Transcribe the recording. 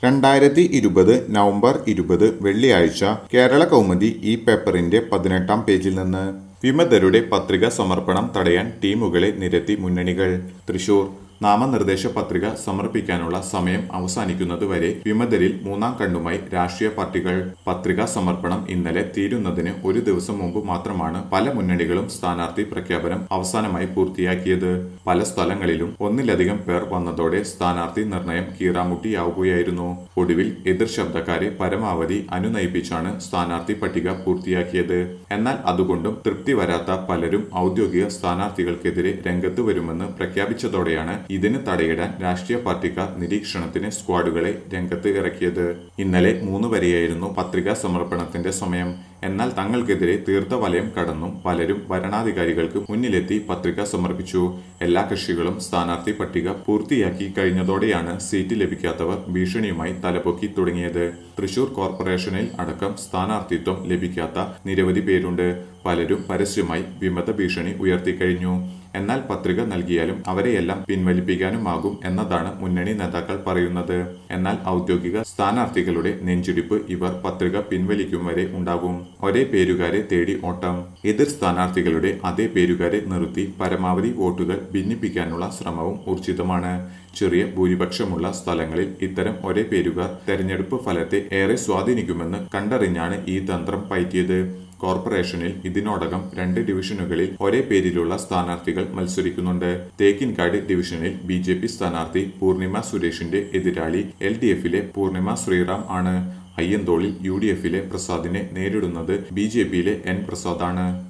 രണ്ടായിരത്തി ഇരുപത് നവംബർ ഇരുപത് വെള്ളിയാഴ്ച കേരള കൗമുദി ഈ പേപ്പറിന്റെ പതിനെട്ടാം പേജിൽ നിന്ന് വിമതരുടെ പത്രിക സമർപ്പണം തടയാൻ ടീമുകളെ നിരത്തി മുന്നണികൾ തൃശൂർ നാമനിർദ്ദേശ പത്രിക സമർപ്പിക്കാനുള്ള സമയം അവസാനിക്കുന്നതുവരെ വിമതരിൽ മൂന്നാം കണ്ണുമായി രാഷ്ട്രീയ പാർട്ടികൾ പത്രികാ സമർപ്പണം ഇന്നലെ തീരുന്നതിന് ഒരു ദിവസം മുമ്പ് മാത്രമാണ് പല മുന്നണികളും സ്ഥാനാർത്ഥി പ്രഖ്യാപനം അവസാനമായി പൂർത്തിയാക്കിയത് പല സ്ഥലങ്ങളിലും ഒന്നിലധികം പേർ വന്നതോടെ സ്ഥാനാർത്ഥി നിർണയം കീറാമുട്ടിയാവുകയായിരുന്നു ഒടുവിൽ എതിർ ശബ്ദക്കാരെ പരമാവധി അനുനയിപ്പിച്ചാണ് സ്ഥാനാർത്ഥി പട്ടിക പൂർത്തിയാക്കിയത് എന്നാൽ അതുകൊണ്ടും തൃപ്തി വരാത്ത പലരും ഔദ്യോഗിക സ്ഥാനാർത്ഥികൾക്കെതിരെ രംഗത്ത് വരുമെന്ന് പ്രഖ്യാപിച്ചതോടെയാണ് ഇതിന് തടയിടാൻ രാഷ്ട്രീയ പാർട്ടിക്കാർ നിരീക്ഷണത്തിന് സ്ക്വാഡുകളെ രംഗത്ത് ഇറക്കിയത് ഇന്നലെ മൂന്ന് വരെയായിരുന്നു പത്രികാ സമർപ്പണത്തിന്റെ സമയം എന്നാൽ തങ്ങൾക്കെതിരെ തീർത്ത വലയം കടന്നും പലരും ഭരണാധികാരികൾക്ക് മുന്നിലെത്തി പത്രിക സമർപ്പിച്ചു എല്ലാ കക്ഷികളും സ്ഥാനാർത്ഥി പട്ടിക പൂർത്തിയാക്കി കഴിഞ്ഞതോടെയാണ് സീറ്റ് ലഭിക്കാത്തവർ ഭീഷണിയുമായി തലപൊക്കി തുടങ്ങിയത് തൃശൂർ കോർപ്പറേഷനിൽ അടക്കം സ്ഥാനാർത്ഥിത്വം ലഭിക്കാത്ത നിരവധി പേരുണ്ട് പലരും പരസ്യമായി വിമത ഭീഷണി ഉയർത്തിക്കഴിഞ്ഞു എന്നാൽ പത്രിക നൽകിയാലും അവരെയെല്ലാം പിൻവലിപ്പിക്കാനുമാകും എന്നതാണ് മുന്നണി നേതാക്കൾ പറയുന്നത് എന്നാൽ ഔദ്യോഗിക സ്ഥാനാർത്ഥികളുടെ നെഞ്ചിടിപ്പ് ഇവർ പത്രിക പിൻവലിക്കും വരെ ഉണ്ടാകും ഒരേ പേരുകാരെ തേടി ഓട്ടം എതിർ സ്ഥാനാർത്ഥികളുടെ അതേ പേരുകാരെ നിർത്തി പരമാവധി വോട്ടുകൾ ഭിന്നിപ്പിക്കാനുള്ള ശ്രമവും ഊർജിതമാണ് ചെറിയ ഭൂരിപക്ഷമുള്ള സ്ഥലങ്ങളിൽ ഇത്തരം ഒരേ പേരുകാർ തെരഞ്ഞെടുപ്പ് ഫലത്തെ ഏറെ സ്വാധീനിക്കുമെന്ന് കണ്ടറിഞ്ഞാണ് ഈ തന്ത്രം പയറ്റിയത് കോർപ്പറേഷനിൽ ഇതിനോടകം രണ്ട് ഡിവിഷനുകളിൽ ഒരേ പേരിലുള്ള സ്ഥാനാർത്ഥികൾ മത്സരിക്കുന്നുണ്ട് തേക്കിൻകാട് ഡിവിഷനിൽ ബി ജെ പി സ്ഥാനാർത്ഥി പൂർണിമ സുരേഷിന്റെ എതിരാളി എൽ ഡി എഫിലെ പൂർണിമ ശ്രീറാം ആണ് അയ്യന്തോളിൽ യു ഡി എഫിലെ പ്രസാദിനെ നേരിടുന്നത് ബി ജെ പിയിലെ എൻ പ്രസാദാണ്